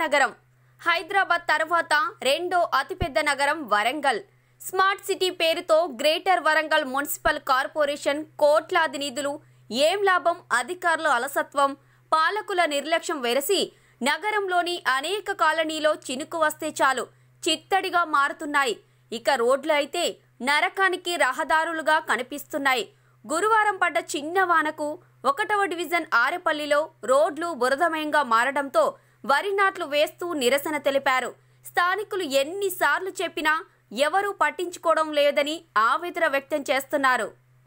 మహానగరం హైదరాబాద్ తర్వాత రెండో అతిపెద్ద నగరం వరంగల్ స్మార్ట్ సిటీ పేరుతో గ్రేటర్ వరంగల్ మున్సిపల్ కార్పొరేషన్ కోట్లాది నిధులు ఏం లాభం అధికారుల అలసత్వం పాలకుల నిర్లక్ష్యం వెరసి నగరంలోని అనేక కాలనీలో చినుకు వస్తే చాలు చిత్తడిగా మారుతున్నాయి ఇక రోడ్లు అయితే నరకానికి రహదారులుగా కనిపిస్తున్నాయి గురువారం పడ్డ చిన్న వానకు ఒకటవ డివిజన్ ఆరెపల్లిలో రోడ్లు బురదమయంగా మారడంతో వరి నాట్లు వేస్తూ నిరసన తెలిపారు స్థానికులు ఎన్నిసార్లు చెప్పినా ఎవరూ పట్టించుకోవడం లేదని ఆవేదన వ్యక్తం చేస్తున్నారు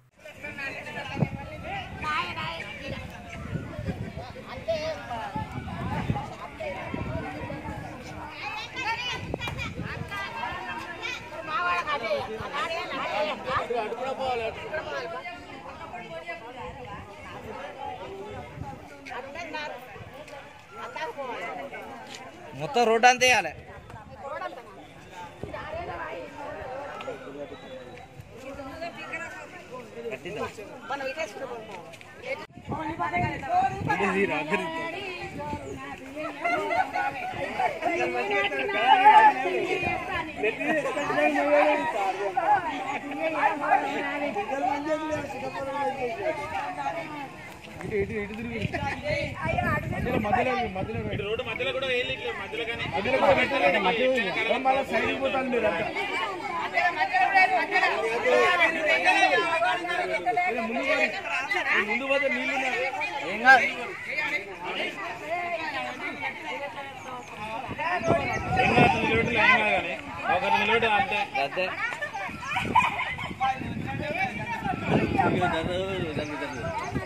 మొత్తం రోడ్ అంతా వేయాలి ఏం కాదు అదే